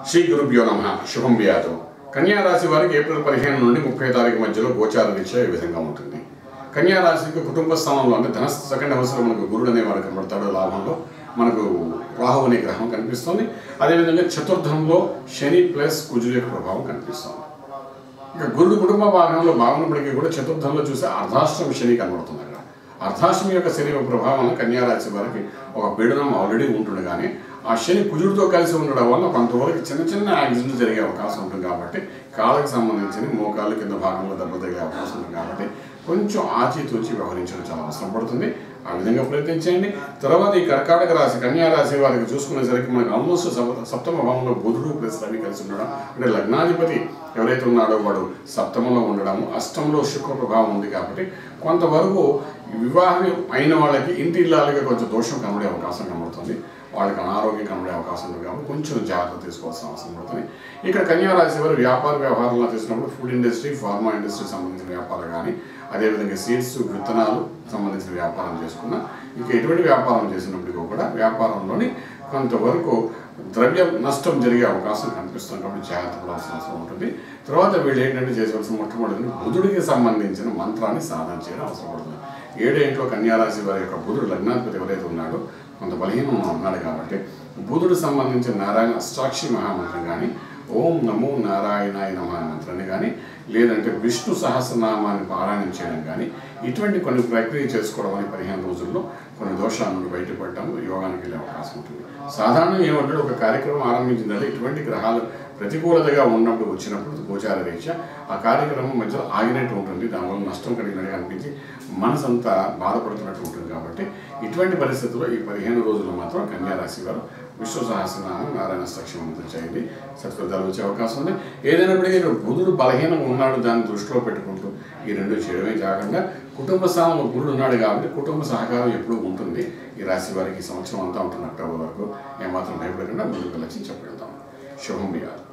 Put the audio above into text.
శ్రీ గురుభ్యో నమ శుభం వ్యాధు కన్యా రాశి వారికి ఏప్రిల్ పదిహేను నుండి ముప్పై తారీఖు మధ్యలో గోచార రీత్యా ఈ విధంగా ఉంటుంది కన్యా రాశికి కుటుంబ స్థానంలో అంటే ధన సెకండ్ హౌస్లో మనకు గురుడు అనేవాడు కనబడతాడు లాభంలో మనకు రాహు అనే గ్రహం కనిపిస్తుంది అదేవిధంగా చతుర్థంలో శని ప్లస్ కుజుల యొక్క ప్రభావం కనిపిస్తుంది ఇక గురుడు కుటుంబ భాగంలో బాగున్నప్పటికీ కూడా చతుర్థంలో చూస్తే అర్ధాష్టమి శని కనబడుతుంది అక్కడ అర్ధాష్టమి యొక్క శని యొక్క ప్రభావం కన్యా రాశి వారికి ఒక పీడనం ఆల్రెడీ ఉంటుంది కానీ ఆ శని కుజుడితో కలిసి ఉండడం వల్ల కొంతవరకు చిన్న చిన్న యాక్సిడెంట్ జరిగే అవకాశం ఉంటుంది కాబట్టి కాళ్ళకి సంబంధించిన మోకాళ్ళ కింద భాగంలో దెబ్బ తగిలే అవకాశం ఉంటుంది కాబట్టి కొంచెం ఆచితూచి వ్యవహరించడం చాలా అవసరం పడుతుంది ఆ విధంగా ప్రయత్నించండి తర్వాత ఈ కర్కాటక రాశి కన్యా రాశి వారికి చూసుకునేసరికి మనకు ఆల్మోస్ట్ సప్త సప్తమ భావంలో బుధుడు ప్లస్ రవి కలిసి ఉండడం అంటే లగ్నాధిపతి ఎవరైతే ఉన్నాడో వాడు సప్తమంలో ఉండడము అష్టంలో శుక్ర ప్రభావం ఉంది కాబట్టి కొంతవరకు వివాహం అయిన వాళ్ళకి ఇంటి ఇల్లాలుగా కొంచెం దోషం కనబడే అవకాశం కనబడుతుంది వాళ్ళకి అనారోగ్యం కనబడే అవకాశం ఉంది కాబట్టి కొంచెం జాగ్రత్త తీసుకోవాల్సిన అవసరం పడుతుంది ఇక్కడ కన్యా రాశి వారు వ్యాపార వ్యవహారంలో చేసినప్పుడు ఫుడ్ ఇండస్ట్రీ ఫార్మా ఇండస్ట్రీ సంబంధించిన వ్యాపారం కానీ అదేవిధంగా సీడ్స్ విత్తనాలు సంబంధించిన వ్యాపారం చేసుకున్నా ఇంకా ఎటువంటి వ్యాపారం చేసినప్పటికీ కూడా వ్యాపారంలోని కొంతవరకు ద్రవ్య నష్టం జరిగే అవకాశం కనిపిస్తుంది కాబట్టి జాగ్రత్త పడాల్సిన అవసరం ఉంటుంది తర్వాత వీళ్ళు ఏంటంటే చేసవలసిన మొట్టమొదటి బుధుడికి సంబంధించిన మంత్రాన్ని సాధన చేయడం అవసరం పడుతుంది ఏడేంట్లో కన్యారాశి వారి యొక్క బుధుడు లగ్నాధిపతి ఎవరైతే ఉన్నాడో కొంత బలహీనంగా ఉన్నాడు కాబట్టి బుధుడు సంబంధించిన నారాయణ అష్టాక్షి మహామంత్రం కానీ ఓం నమో నారాయణాయ నమ అనే మంత్రాన్ని కానీ లేదంటే విష్ణు సహస్రనామాన్ని పారాయణం చేయడం కానీ ఇటువంటి కొన్ని ప్రక్రియ చేసుకోవడం అని పదిహేను రోజుల్లో కొన్ని దోషాల నుండి బయటపడటం యోగానికి వెళ్ళే అవకాశం ఉంటుంది సాధారణంగా ఏమంటే ఒక కార్యక్రమం ఆరంభించిందంటే ఇటువంటి గ్రహాలు ప్రతికూలతగా ఉన్నప్పుడు వచ్చినప్పుడు గోచార రీత్యా ఆ కార్యక్రమం మధ్యలో ఆగినట్టు ఉంటుంది దానివల్ల నష్టం కలిగినట్టు అనిపించి మనసంతా బాధపడుతున్నట్టు ఉంటుంది కాబట్టి ఇటువంటి పరిస్థితుల్లో ఈ పదిహేను రోజులు మాత్రం కన్యా రాశి వారు విశ్వ సహస్రనామం నారాయణ సాక్షిమంతం చేయండి సత్ఫలితాలు వచ్చే అవకాశం ఉంది ఏదైనప్పటికీ ఇక్కడ బుధుడు బలహీనంగా ఉన్నాడు దాన్ని దృష్టిలో పెట్టుకుంటూ ఈ రెండు చేయడమే కాకుండా కుటుంబ స్థానంలో గురుడు ఉన్నాడు కాబట్టి కుటుంబ సహకారం ఎప్పుడూ ఉంటుంది ఈ రాశి వారికి ఈ సంవత్సరం అంతా ఉంటుంది అక్టోబర్ వరకు ఏమాత్రం భయపడకుండా ముందుకు వెళ్ళి చెప్పగలుగుతాం శుభం విహారం